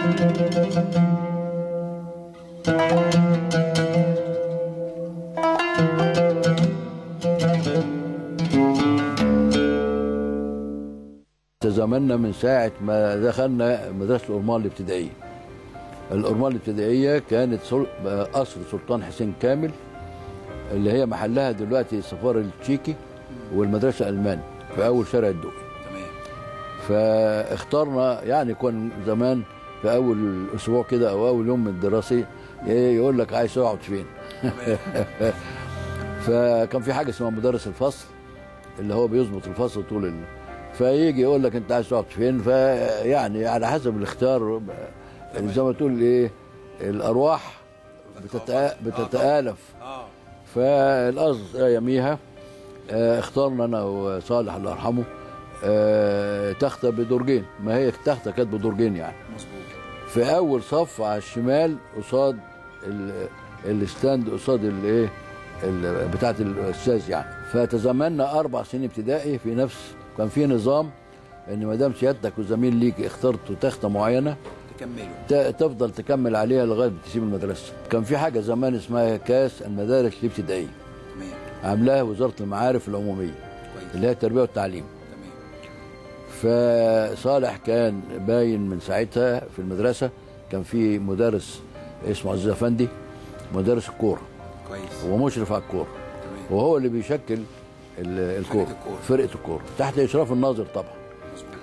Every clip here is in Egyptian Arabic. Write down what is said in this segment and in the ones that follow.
تزامنا من ساعة ما دخلنا مدرسة الأورمان الابتدائية الأورمان الابتدائية كانت سل... قصر سلطان حسين كامل اللي هي محلها دلوقتي السفارة التشيكي والمدرسة الألمان في أول شارع الدقي تمام فاخترنا يعني كان زمان في أول أسبوع كده أو أول يوم من الدراسي إيه يقول لك عايز تقعد فين فكان في حاجة اسمها مدرس الفصل اللي هو بيظبط الفصل طول ال... فيجي يقول لك انت عايز تقعد فين فيعني على حسب الاختيار زي ما تقول ايه الارواح بتتآ... بتتآلف اه فالقصد يميها آه، اخترنا انا وصالح الله يرحمه آه، تخته بدرجين ما هي تخته كانت بدرجين يعني مظبوط في اول صف على الشمال قصاد ال- الستاند قصاد الايه ال- بتاعه الاستاذ يعني فتزامنا اربع سنين ابتدائي في نفس كان في نظام ان ما دام سيادتك وزميل ليك اخترتوا تخته معينه تكملوا ت- تفضل تكمل عليها لغايه ما تسيب المدرسه كان في حاجه زمان اسمها كاس المدارس الابتدائيه تمام عاملاها وزاره المعارف العموميه كويس اللي هي التربيه والتعليم تمام فصالح كان باين من ساعتها في المدرسه كان في مدرس اسمه عزيز افندي مدرس الكوره كويس ومشرف على الكوره تمام وهو اللي بيشكل ال- الكوره الكورة. فرقه الكوره تحت اشراف الناظر طبعا مظبوط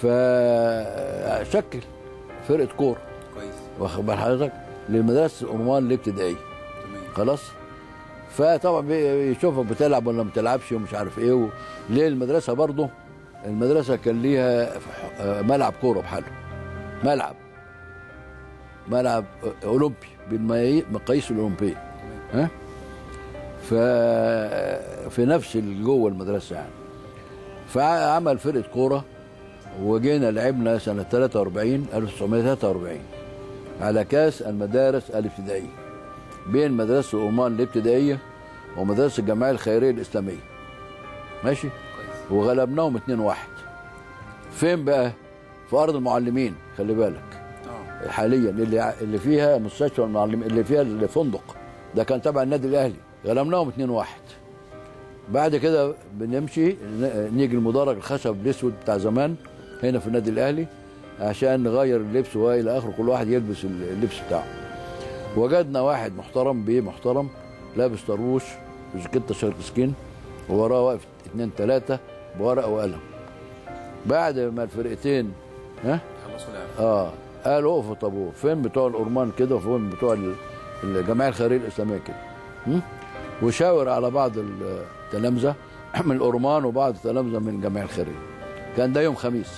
فشكل فرقه كوره كويس واخد بال حضرتك لمدرسه الأرمان الابتدائيه تمام خلاص فطبعا بي- يشوفك بتلعب ولا ما بتلعبش ومش عارف ايه و... ليه المدرسه برضه المدرسه كان ليها ف- آه، ملعب كوره بحاله ملعب ملعب آه، اولمبي بالمقاييس الاولمبيه ها ف في نفس ال- جوه المدرسه يعني فعمل فرقه كوره وجينا لعبنا سنه 43 1943 على كاس المدارس الابتدائيه بين مدرسه الأمان الابتدائيه ومدرسه الجمعيه الخيريه الاسلاميه ماشي كويس وغلبناهم 2-1 فين بقى في ارض المعلمين خلي بالك اه حاليا اللي اللي فيها مستشفى المعلمين اللي فيها الفندق ده كان تبع النادي الاهلي غلبناهم 2-1 بعد كده بنمشي ن- نيجي المدرج الخشب الاسود بتاع زمان هنا في النادي الاهلي عشان نغير اللبس والى اخره كل واحد يلبس اللبس بتاعه وجدنا واحد محترم بيه محترم لابس طروش وجاكيته شرق سكين ووراه واقف اتنين تلاته بورقه وقلم بعد ما الفرقتين ها خلصوا لعب اه قالوا اقفوا طابور فين بتوع الأرمان كده وفين بتوع ال- الجمعية الخيرية الإسلامية كده م? وشاور على بعض التلامذة من الأرمان وبعض التلامذة من الجمعية الخيرية كان ده يوم خميس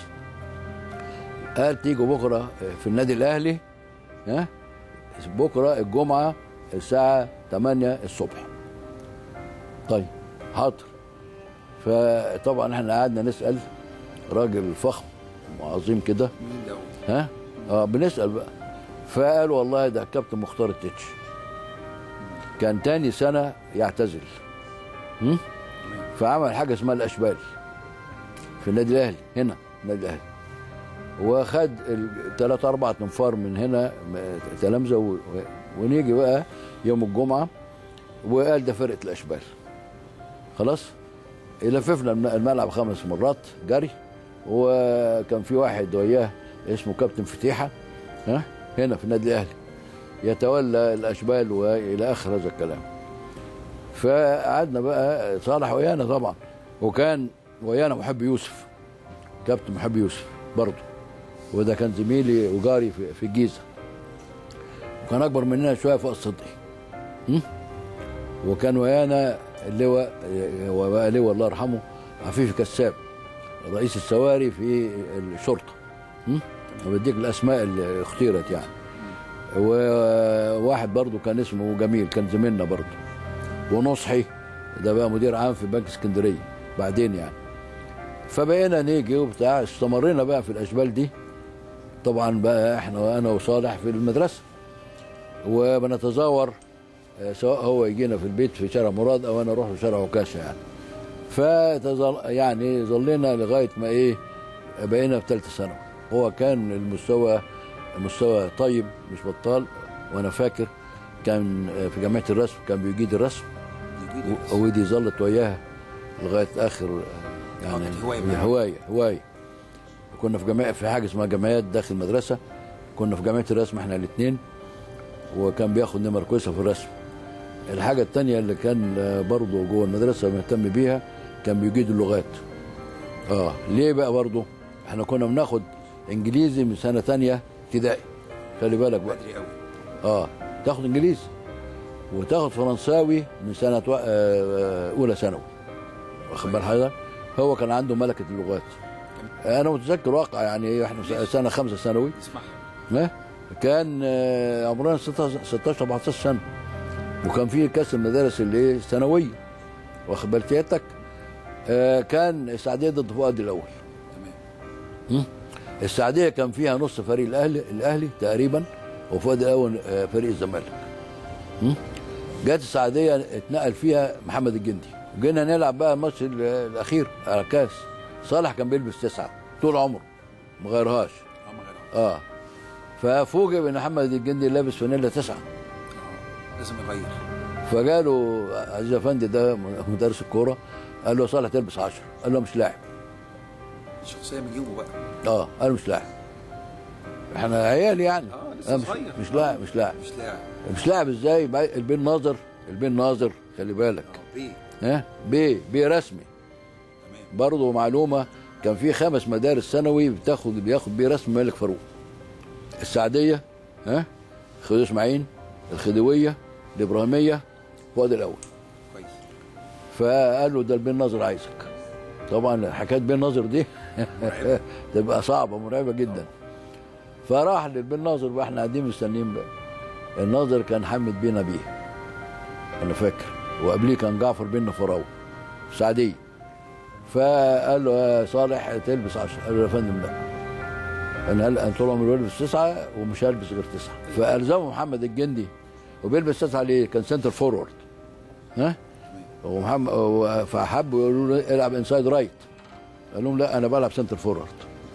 قال تيجوا بكرة في النادي الأهلي ها بكرة الجمعة الساعة 8 الصبح طيب حاضر فطبعا احنا قعدنا نسأل راجل فخم وعظيم كده مين دوت ها اه بنسال بقى فقال والله ده الكابتن مختار التتش كان تاني سنه يعتزل هم؟ فعمل حاجه اسمها الاشبال في النادي الاهلي هنا النادي الاهلي وخد ثلاث اربع تنفار من هنا م- تلامذه و- و- ونيجي بقى يوم الجمعه وقال ده فرقه الاشبال خلاص لففنا الم- الملعب خمس مرات جري وكان في واحد وياه اسمه كابتن فتيحه ها هنا في النادي الاهلي يتولى الاشبال والى اخر هذا الكلام فقعدنا بقى صالح ويانا طبعا وكان ويانا محب يوسف كابتن محب يوسف برضه وده كان زميلي وجاري في, في الجيزه وكان اكبر مننا شويه فوق الصدقي م? وكان ويانا اللواء وبقى لواء الله يرحمه عفيف كساب رئيس السواري في الشرطه م? وبديك الاسماء اللي اختيرت يعني وواحد برضو كان اسمه جميل كان زميلنا برضو ونصحي ده بقى مدير عام في بنك اسكندريه بعدين يعني فبقينا نيجي وبتاع استمرينا بقى في الاشبال دي طبعا بقى احنا وانا وصالح في المدرسه وبنتزاور آه، سواء هو يجينا في البيت في شارع مراد او انا اروح في شارع عكاشه يعني فتظل يعني ظلينا لغايه ما ايه بقينا في ثالثه ثانوي هو كان المستوى مستوى طيب مش بطال وانا فاكر كان في جامعه الرسم كان بيجيد الرسم يجيد و- ودي ظلت وياها لغايه اخر يعني كانت هواية معاها. هوايه هوايه كنا في جماعه في حاجه اسمها جمعيات داخل المدرسه كنا في جامعه الرسم احنا الاثنين وكان بياخد نمر كويسه في الرسم الحاجه الثانيه اللي كان آه، برضه جوه المدرسه مهتم بيها كان بيجيد اللغات اه ليه بقى برضه احنا كنا بناخد انجليزي من سنه ثانيه ابتدائي خلي بالك بقى بدري قوي اه تاخد انجليزي وتاخد فرنساوي من سنه و... آه، آه، اولى ثانوي واخد بال حضرتك هو كان عنده ملكه اللغات انا متذكر واقع يعني احنا في سنه خمسه ثانوي اسمعها ها كان آه، عمرنا 16 16 17 سنه وكان في كاس المدارس اللي هي الثانويه واخد بال سيادتك آه، كان السعديه ضد فؤاد الاول تمام السعديه كان فيها نص فريق الاهلي الاهلي تقريبا وفؤاد الاول آه، فريق الزمالك م? جت السعديه اتنقل فيها محمد الجندي جينا نلعب بقى الماتش ال- الاخير على الكاس صالح كان بيلبس تسعه طول عمره ما غيرهاش اه ما غيرها اه ففوجئ بان محمد الجندي لابس فانيلا تسعه اه لازم يغير فجاله عزيز افندي ده مدرس الكوره قال له يا صالح تلبس 10 قال له مش لاعب شخصيه من جيبه بقى اه قال له مش لاعب احنا عيال يعني اه لسه مش, صغير مش لاعب مش لاعب مش لاعب مش لاعب ازاي بقى البين ناظر البين ناظر خلي بالك اه بيه ها بي بي رسمي تمام برضه معلومه كان في خمس مدارس ثانوي بتاخد بياخد بيه رسم ملك فاروق السعديه ها خديوي اسماعيل الخديويه الابراهيميه فؤاد الاول كويس فقال له ده البين ناظر عايزك طبعا حكايه بين ناظر دي مرعبة. تبقى صعبه مرعبه جدا فراح للبين ناظر بقى احنا قاعدين مستنيين بقى الناظر كان حامد بيه نبيه انا فاكر وقبليه كان جعفر بن فراوي سعديه فقال له يا صالح تلبس 10 قال له يا فندم لا انا هل انا طول عمري بلبس تسعه ومش هلبس غير تسعه فالزمه محمد الجندي وبيلبس تسعه ليه؟ كان سنتر فورورد ها ومحمد و- فحبوا يقولوا له العب انسايد رايت قال لهم لا انا بلعب سنتر فورورد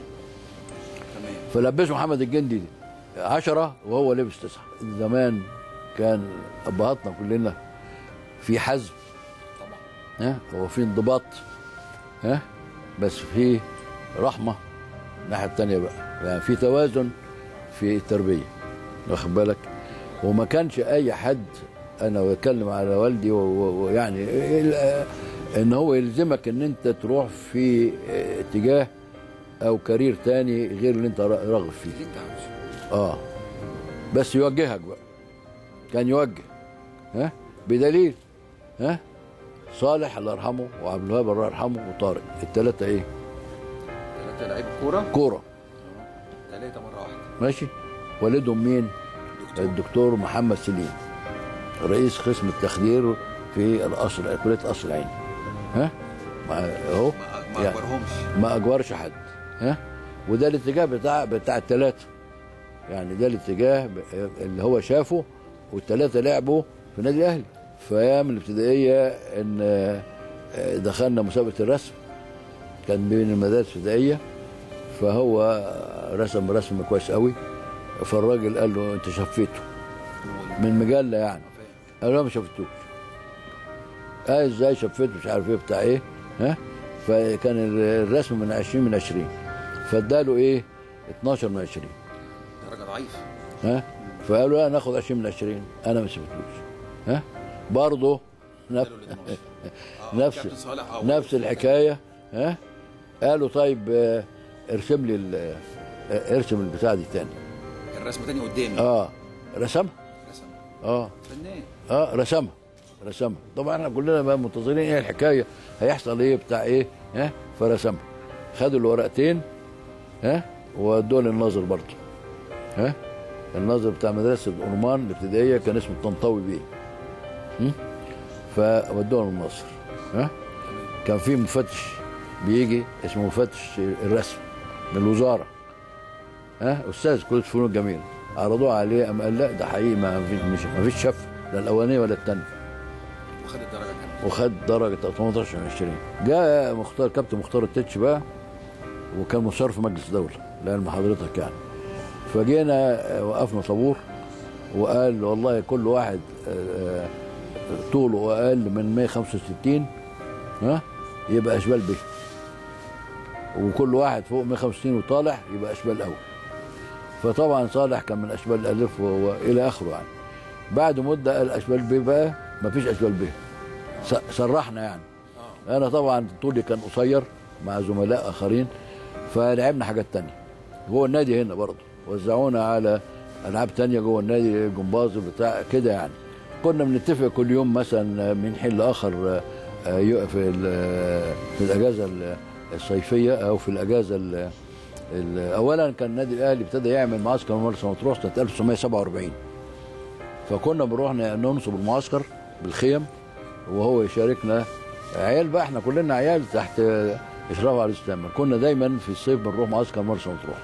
تمام فلبسوا محمد الجندي عشرة وهو لبس تسعة زمان كان أبهاتنا كلنا في حزم طبعا ها وفي انضباط ها بس في رحمة الناحية التانية بقى يعني في توازن في التربية واخد بالك وما كانش أي حد أنا بتكلم على والدي و- و- ويعني ال- إن هو يلزمك إن أنت تروح في اتجاه أو كارير تاني غير اللي أنت راغب فيه اللي انت عاوزه اه بس يوجهك بقى كان يوجه ها بدليل ها صالح الله يرحمه وعبد الوهاب الله يرحمه وطارق الثلاثه ايه ثلاثه لعيبه كوره كوره ثلاثه مره واحده ماشي والدهم مين دكتور الدكتور محمد سليم رئيس قسم التخدير في القصر كليه قصر العين ها ما- اهو ما ما يعني اكبرهمش ما اجبرش حد ها وده الاتجاه بتاع بتاع الثلاثه يعني ده الاتجاه ب- اللي هو شافه والثلاثه لعبوا في النادي الاهلي فايام الابتدائيه ان آه، دخلنا مسابقه الرسم كان بين المدارس الابتدائيه فهو رسم رسم كويس قوي فالراجل قال له انت شفيته من مجله يعني قال له ما شفتوش اه ازاي شفيته مش عارف ايه بتاع ايه ها فكان الرسم من 20 من 20 فاداله ايه 12 من 20 درجه ضعيف ها فقالوا لا ناخد 20 من 20 انا ما شفتوش ها برضه نف... قالوا لي 12 آه، نفس كابتن صالح آه، نفس الحكايه ها قالوا طيب آه، ارسم لي ال- آه، ارسم البتاع دي تاني الرسمه تاني قدامي اه رسمها رسم اه فنان اه رسمها رسمها طبعا احنا كلنا بقى منتظرين ايه الحكايه هيحصل ايه بتاع ايه ها فرسمها خدوا الورقتين ها وادوها للناظر برضه ها الناظر بتاع مدرسه الأرمان الابتدائيه كان اسمه طنطاوي بيه هم؟ فودوها للناظر ها كان في مفتش بيجي اسمه مفتش الرسم من الوزاره ها استاذ كليه الفنون الجميله عرضوه عليه قام قال لا ده حقيقي ما فيش مش ما فيش شف لا الاولانيه ولا الثانيه وخد الدرجه كامله وخد درجه 18 من 20 جاء مختار كابتن مختار التتش بقى وكان مشرف في مجلس دوله لعلم حضرتك يعني فجينا آه، وقفنا طابور وقال والله كل واحد آه، آه، طوله اقل من 165 ها يبقى اشبال به وكل واحد فوق 165 وطالع يبقى اشبال اول فطبعا صالح كان من اشبال الالف و- والى اخره يعني بعد مده قال اشبال ب بقى مفيش اشبال ب س- سرحنا يعني انا طبعا طولي كان قصير مع زملاء اخرين فلعبنا حاجات تانية جوه النادي هنا برضه وزعونا على العاب تانية جوه النادي جمباز بتاع كده يعني كنا بنتفق كل يوم مثلا من حين لاخر آه، ي- في ال- في الاجازه ال- الصيفيه او في الاجازه ال- ال- اولا كان النادي الاهلي ابتدى يعمل معسكر مرسى مطروح سنه 1947 فكنا بنروح ن- ننصب المعسكر بالخيم وهو يشاركنا عيال بقى احنا كلنا عيال تحت اشراف على الاسلام كنا دايما في الصيف بنروح معسكر مرسى مطروح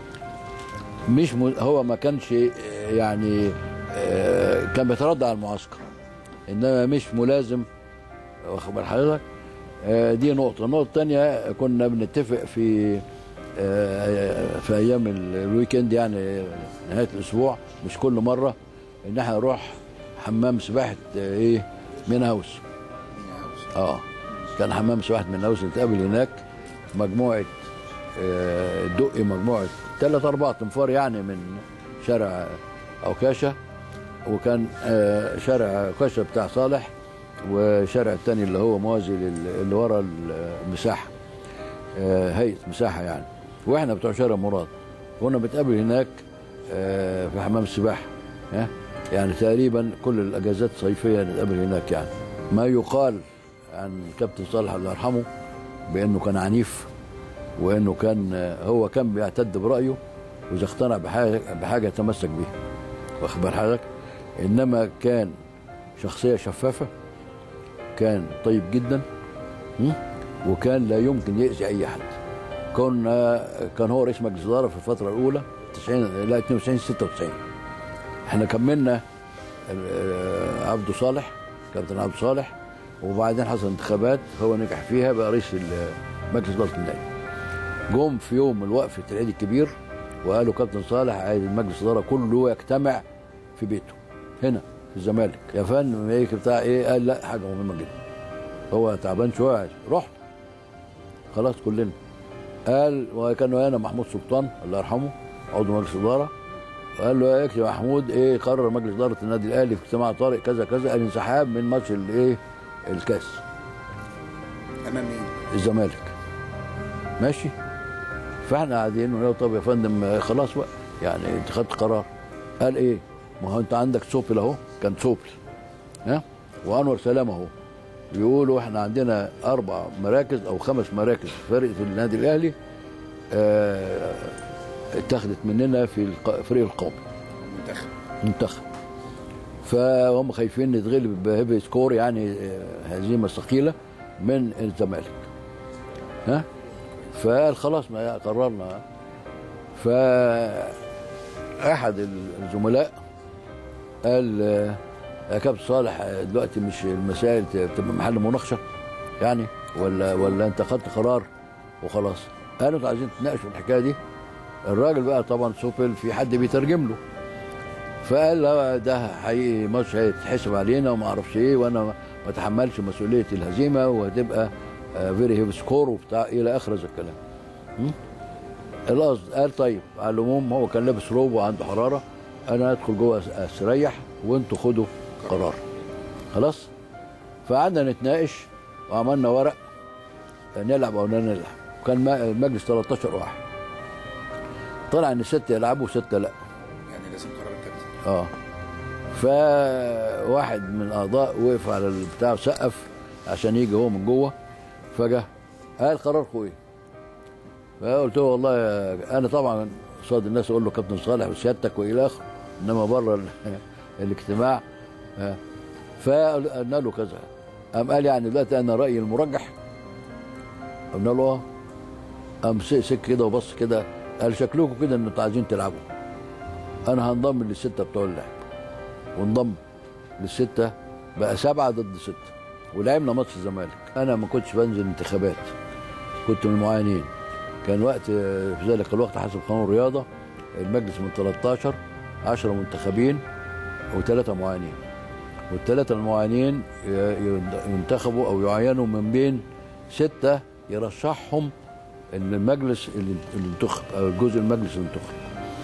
مش م... هو ما كانش آه، يعني آه، كان بيتردى على المعسكر انما مش ملازم واخد بال حضرتك آه، دي نقطة النقطة الثانية كنا بنتفق في آه، في أيام ال- الويكند يعني نهاية الأسبوع مش كل مرة إن احنا نروح حمام سباحة آه، إيه مين هاوس اه كان حمام سباحة من هاوس نتقابل هناك مجموعة آه، الدقي مجموعة ثلاث أربع تنفار يعني من شارع عكاشة وكان آه، شارع عكاشة بتاع صالح وشارع التاني اللي هو موازي لل- اللي ورا المساحة آه، هيئة مساحة يعني واحنا بتوع شارع مراد كنا بنتقابل هناك آه، في حمام السباحة ها؟ يعني تقريبا كل الاجازات الصيفيه نتقابل هناك يعني ما يقال عن كابتن صالح الله يرحمه بانه كان عنيف وانه كان آه، هو كان بيعتد برايه واذا اقتنع بحاجه بحاجه يتمسك بيها واخد بال حضرتك انما كان شخصيه شفافه كان طيب جدا م? وكان لا يمكن يأذي اي حد كنا كان هو رئيس مجلس الاداره في الفتره الاولى 90 لا 92 96 احنا كملنا آه، عبده صالح كابتن عبد صالح وبعدين حصل انتخابات هو نجح فيها بقى رئيس ال- مجلس اداره النادي جم في يوم الوقفه العيد الكبير وقالوا كابتن صالح عايز مجلس الاداره كله يجتمع في بيته هنا في الزمالك يا فندم ايه بتاع ايه قال لا حاجه مهمه جدا هو تعبان شويه عايز رحت خلاص كلنا قال وكان ويانا محمود سلطان الله يرحمه عضو مجلس اداره قال له يا اكتب يا محمود ايه قرر مجلس اداره النادي الاهلي في اجتماع طارئ كذا كذا الانسحاب من ماتش الايه الكاس امام مين؟ الزمالك ماشي فاحنا قاعدين ونقول طب يا فندم آه، خلاص بقى يعني انت خدت قرار قال ايه ما هو انت عندك سوبل اهو كان سوبل ها وانور سلام اهو بيقولوا احنا عندنا اربع مراكز او خمس مراكز في فرقه النادي الاهلي آه، اتخذت مننا في الق- الفريق القومي المنتخب منتخب فهم خايفين نتغلب بهيفي سكور يعني آه، هزيمه ثقيله من الزمالك ها فقال خلاص ما قررنا ف احد الزملاء قال آه، يا كابتن صالح آه، دلوقتي مش المسائل ت- تبقى محل مناقشه يعني ولا ولا انت خدت قرار وخلاص قالوا انتوا عايزين تناقشوا الحكايه دي الراجل بقى طبعا سوبل في حد بيترجم له فقال لا ده حقيقي ماتش هيتحسب علينا وما اعرفش ايه وانا ما اتحملش مسؤوليه الهزيمه وهتبقى فيري هيف سكور وبتاع الى اخر هذا الكلام م? القصد قال طيب على العموم هو كان لابس روب وعنده حراره انا ادخل جوه أس- استريح وانتوا خدوا قرار خلاص فقعدنا نتناقش وعملنا ورق نلعب او لا نلعب كان ما- المجلس 13 واحد طلع ان سته يلعبوا وسته لا يعني لازم قرار الكابتن اه فواحد من الاعضاء وقف على البتاع وسقف عشان يجي هو من جوه فجاه قال قراركم ايه؟ فقلت له والله يا- انا طبعا قصاد الناس اقول له كابتن صالح وسيادتك والى اخره انما بره ال- الاجتماع آه. فقلنا له كذا قام قال يعني دلوقتي انا رايي المرجح قلنا له اه قام سك كده وبص كده قال شكلكم كده ان انتوا عايزين تلعبوا انا هنضم للسته بتوع اللعب وانضم للسته بقى سبعه ضد سته ولعبنا ماتش الزمالك انا ما كنتش بنزل انتخابات كنت من المعاينين كان وقت في ذلك الوقت حسب قانون الرياضه المجلس من 13 10 منتخبين وثلاثه معينين والثلاثه المعينين ي- ينتخبوا او يعينوا من بين سته يرشحهم المجلس اللي اللي انتخب او الجزء المجلس اللي انتخب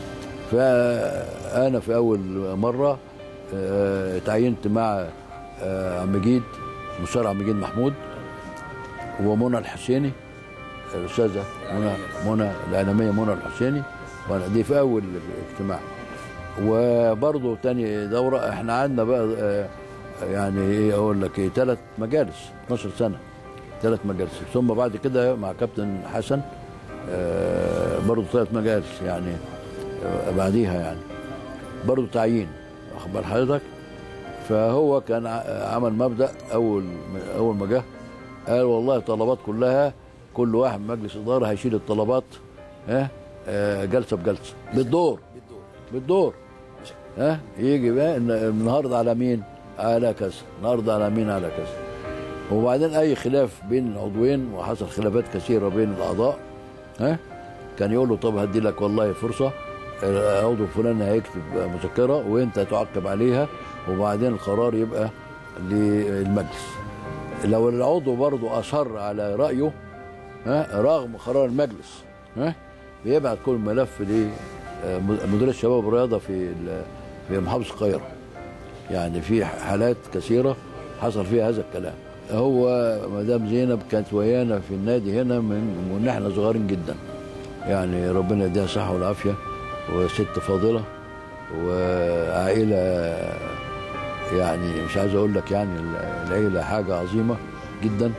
فانا في اول مره آه، تعينت مع آه، عم جيد مستشار عم جيد محمود ومنى الحسيني الاستاذه منى منى الاعلاميه منى الحسيني وانا دي في اول اجتماع وبرضه تاني دوره احنا عندنا بقى آه، يعني ايه اقول لك ايه ثلاث مجالس 12 سنه ثلاث مجالس ثم بعد كده مع كابتن حسن آه، برضه ثلاث مجالس يعني آه، بعديها يعني برضه تعيين واخد بال حضرتك فهو كان ع- عمل مبدا اول اول ما جه قال والله الطلبات كلها كل واحد من مجلس اداره هيشيل الطلبات ها آه، جلسه بجلسه بالدور بالدور بالدور ها يجي بقى إن النهارده على مين؟ على كذا، النهارده على مين؟ على كذا. وبعدين اي خلاف بين العضوين وحصل خلافات كثيره بين الاعضاء ها كان يقول له طب هدي لك والله فرصه العضو الفلاني هيكتب مذكره وانت تعقب عليها وبعدين القرار يبقى للمجلس. لو العضو برضه اصر على رايه ها رغم قرار المجلس ها بيبعت كل ملف لمدير الشباب والرياضه في ال- في محافظه القاهره يعني في حالات كثيره حصل فيها هذا الكلام هو مدام زينب كانت ويانا في النادي هنا من من احنا صغيرين جدا يعني ربنا يديها الصحه والعافيه وست فاضله وعائله يعني مش عايز اقول لك يعني العيله حاجه عظيمه جدا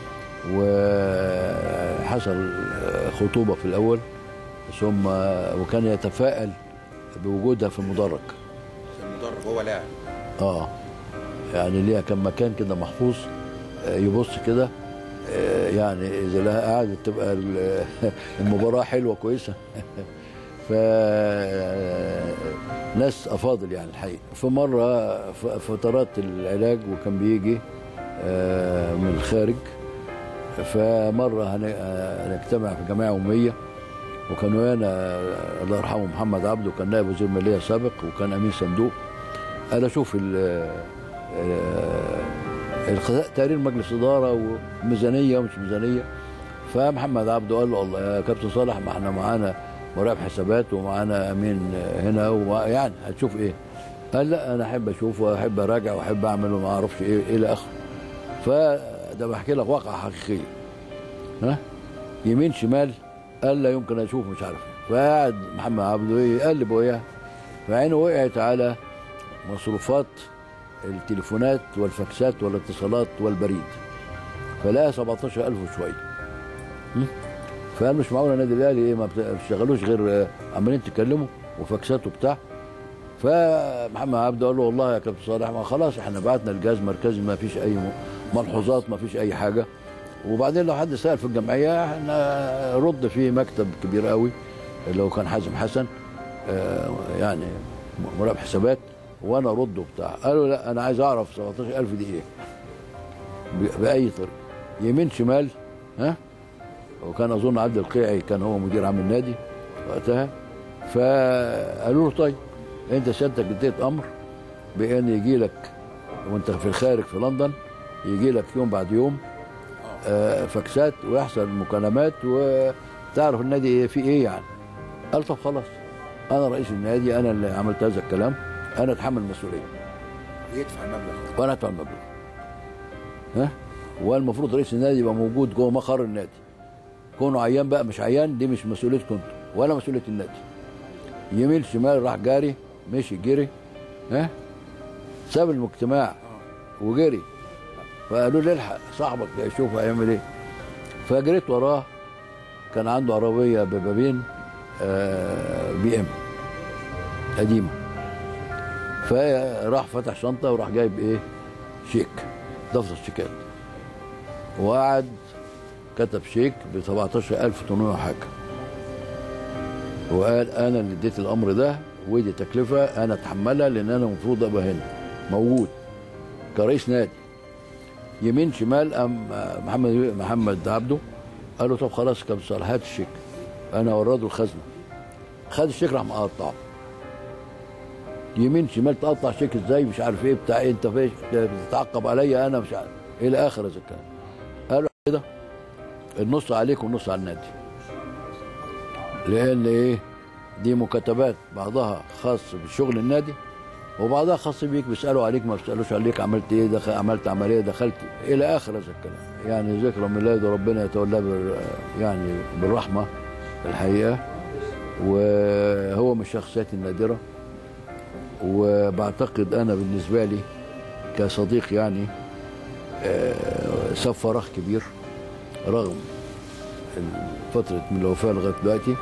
وحصل خطوبه في الاول ثم وكان يتفائل بوجودها في المدرج في المدرب هو لاعب اه يعني ليها كم مكان كده محفوظ آه، يبص كده آه، يعني اذا لها قعدت تبقى ال- المباراه حلوه كويسه ف ناس افاضل يعني الحقيقه في مره ف- فترات العلاج وكان بيجي آه، من الخارج فمره هن- آه، هنجتمع في جمعيه يوميه وكان ويانا آه، الله يرحمه محمد عبده كان نائب وزير الماليه سابق وكان امين صندوق انا اشوف ال- آه، القضاء تقرير مجلس اداره وميزانيه ومش ميزانيه فمحمد عبده قال له الله يا كابتن صالح ما احنا معانا مراقب حسابات ومعانا امين هنا ومع يعني هتشوف ايه؟ قال لا انا احب اشوف واحب اراجع واحب اعمل وما اعرفش ايه الى اخره. فده بحكي لك واقعه حقيقيه. ها؟ يمين شمال قال لا يمكن اشوف مش عارف ايه. فقعد محمد عبده يقلب وياه فعينه وقعت على مصروفات التليفونات والفاكسات والاتصالات والبريد فلقى 17000 وشويه م? فقال مش معقول النادي الاهلي ايه ما بتشتغلوش غير آه، عمالين تتكلموا وفاكسات وبتاع فمحمد عبده قال له والله يا كابتن صالح ما خلاص احنا بعتنا الجهاز مركزي ما فيش اي م- ملحوظات ما فيش اي حاجه وبعدين لو حد سال في الجمعيه احنا رد في مكتب كبير قوي اللي هو كان حازم حسن آه، يعني مراقب حسابات وانا ارد وبتاع قالوا لا انا عايز اعرف 17000 دي ايه ب- باي طريقه يمين شمال ها وكان اظن عبد القيعي كان هو مدير عام النادي وقتها فقالوا له طيب انت سيادتك اديت امر بان يجي لك وانت في الخارج في لندن يجي لك يوم بعد يوم آه، فاكسات ويحصل مكالمات وتعرف النادي فيه ايه يعني قال طب خلاص انا رئيس النادي انا اللي عملت هذا الكلام انا اتحمل المسؤوليه ويدفع المبلغ وانا ادفع المبلغ ها والمفروض رئيس النادي يبقى موجود جوه مقر النادي كونه عيان بقى مش عيان دي مش مسؤوليتكم انتوا ولا مسؤوليه النادي يمين شمال راح جاري مشي جري ها ساب الاجتماع وجري فقالوا لي الحق صاحبك ده شوف هيعمل ايه فجريت وراه كان عنده عربيه ببابين آه، بي ام قديمه فراح فتح شنطه وراح جايب ايه شيك دفتر شيكات وقعد كتب شيك ب 17800 وحاجه وقال انا اللي اديت الامر ده ودي تكلفه انا اتحملها لان انا المفروض ابقى هنا موجود كرئيس نادي يمين شمال قام محمد محمد عبده قال له طب خلاص كابتن صالح هات الشيك انا ورده الخزنه خد الشيك راح مقطعه يمين شمال تقطع شيك ازاي مش عارف ايه بتاع إيه انت فيش بتتعقب عليا انا مش عارف الى اخر هذا الكلام قالوا كده النص عليك والنص على النادي لان ايه دي مكاتبات بعضها خاص بشغل النادي وبعضها خاص بيك بيسالوا عليك ما بيسالوش عليك عملت ايه دخل عملت عمليه دخلت الى اخر هذا الكلام يعني ذكرى ميلاده ربنا يتولاه بال يعني بالرحمه الحقيقه وهو من الشخصيات النادره وبعتقد انا بالنسبه لي كصديق يعني آه، ساب فراغ كبير رغم فتره من الوفاه لغايه دلوقتي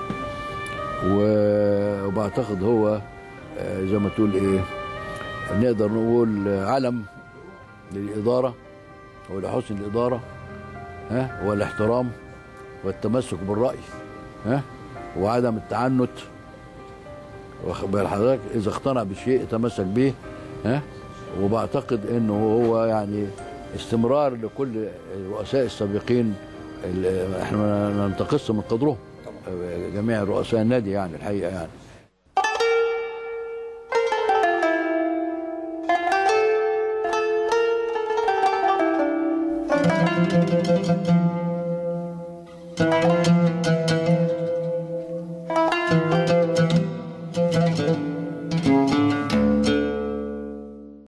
و- وبعتقد هو آه، زي ما تقول ايه نقدر نقول علم للاداره ولحسن الاداره ها والاحترام والتمسك بالراي ها وعدم التعنت واخد بال حضرتك اذا اقتنع بشيء تمسك به ها وبعتقد انه هو يعني استمرار لكل الرؤساء السابقين ال- احنا ما ننتقص من قدرهم جميع رؤساء النادي يعني الحقيقه يعني Thank